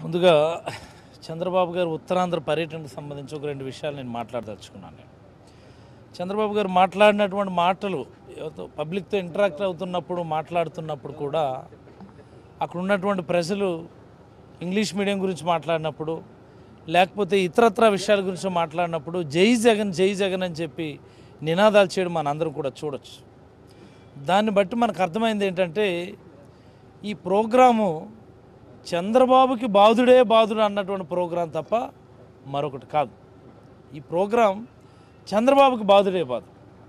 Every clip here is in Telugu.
ముందుగా చంద్రబాబు గారు ఉత్తరాంధ్ర పర్యటనకు సంబంధించి ఒక రెండు విషయాలు నేను మాట్లాడదలుచుకున్నాను నేను చంద్రబాబు గారు మాట్లాడినటువంటి మాటలు ఎవరితో పబ్లిక్తో ఇంటరాక్ట్ అవుతున్నప్పుడు మాట్లాడుతున్నప్పుడు కూడా అక్కడ ఉన్నటువంటి ప్రజలు ఇంగ్లీష్ మీడియం గురించి మాట్లాడినప్పుడు లేకపోతే ఇతరత్ర విషయాల గురించి మాట్లాడినప్పుడు జై జగన్ జై జగన్ అని చెప్పి నినాదాలు చేయడం మనందరం కూడా చూడొచ్చు దాన్ని బట్టి మనకు అర్థమైంది ఏంటంటే ఈ ప్రోగ్రాము చంద్రబాబుకి బాధుడే బాధుడు అన్నటువంటి ప్రోగ్రాం తప్ప మరొకటి కాదు ఈ ప్రోగ్రాం చంద్రబాబుకి బాధుడే బాధ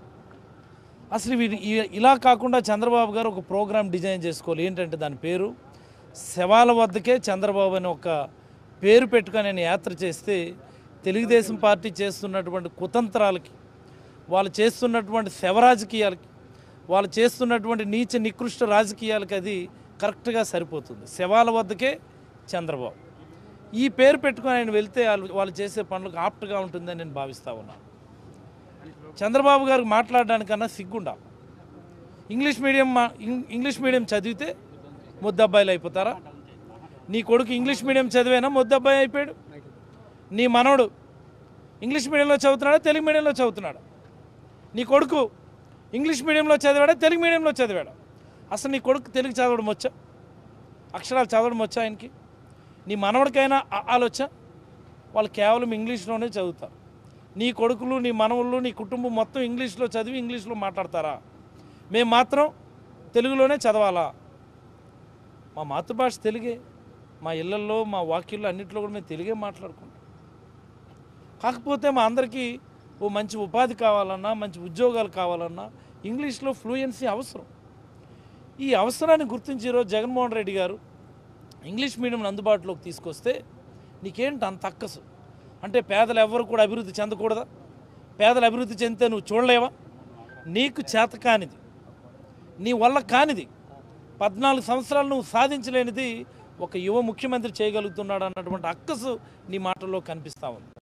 అసలు వీడి ఈ- ఇలా కాకుండా చంద్రబాబు గారు ఒక ప్రోగ్రాం డిజైన్ చేసుకోవాలి ఏంటంటే దాని పేరు శవాల వద్దకే చంద్రబాబు అని ఒక పేరు పెట్టుకొని నేను యాత్ర చేస్తే తెలుగుదేశం పార్టీ చేస్తున్నటువంటి కుతంత్రాలకి వాళ్ళు చేస్తున్నటువంటి శవ రాజకీయాలకి వాళ్ళు చేస్తున్నటువంటి నీచ నికృష్ట రాజకీయాలకి అది కరెక్ట్గా సరిపోతుంది శవాల వద్దకే చంద్రబాబు ఈ పేరు పెట్టుకొని ఆయన వెళ్తే వాళ్ళు వాళ్ళు చేసే పనులకు ఆప్ట్గా ఉంటుందని నేను భావిస్తా ఉన్నాను చంద్రబాబు గారికి మాట్లాడడానికన్నా సిగ్గుండాలి ఇంగ్లీష్ మీడియం మా- ఇం- ఇంగ్లీష్ మీడియం చదివితే ముద్దబ్బాయిలు అయిపోతారా నీ కొడుకు ఇంగ్లీష్ మీడియం చదివేనా ముద్దబ్బాయి అయిపోయాడు నీ మనవడు ఇంగ్లీష్ మీడియంలో చదువుతున్నాడా తెలుగు మీడియంలో చదువుతున్నాడా నీ కొడుకు ఇంగ్లీష్ మీడియంలో చదివాడా తెలుగు మీడియంలో చదివాడా అసలు నీ కొడుకు తెలుగు చదవడం వచ్చా అక్షరాలు చదవడం వచ్చా ఆయనకి నీ మనవడికైనా ఆ- ఆలోచన వాళ్ళు కేవలం ఇంగ్లీష్లోనే చదువుతారు నీ కొడుకులు నీ మనవుళ్ళు నీ కుటుంబం మొత్తం ఇంగ్లీష్లో చదివి ఇంగ్లీష్లో మాట్లాడతారా మేము మాత్రం తెలుగులోనే చదవాలా మా మాతృభాష తెలుగే మా ఇళ్ళల్లో మా వాక్యుల్లో అన్నింటిలో కూడా మేము తెలుగే మాట్లాడుకుంటాం కాకపోతే మా అందరికీ ఓ మంచి ఉపాధి కావాలన్నా మంచి ఉద్యోగాలు కావాలన్నా ఇంగ్లీష్లో ఫ్లూయెన్సీ అవసరం ఈ అవసరాన్ని గుర్తించి ఈరోజు జగన్మోహన్ రెడ్డి గారు ఇంగ్లీష్ మీడియం అందుబాటులోకి తీసుకొస్తే నీకేంటి అంత అక్కసు అంటే పేదలు ఎవ్వరు కూడా అభివృద్ధి చెందకూడదా పేదలు అభివృద్ధి చెందితే నువ్వు చూడలేవా నీకు చేత కానిది నీ వల్ల కానిది పద్నాలుగు సంవత్సరాలు నువ్వు సాధించలేనిది ఒక యువ ముఖ్యమంత్రి చేయగలుగుతున్నాడు అన్నటువంటి అక్కసు నీ మాటల్లో కనిపిస్తా ఉంది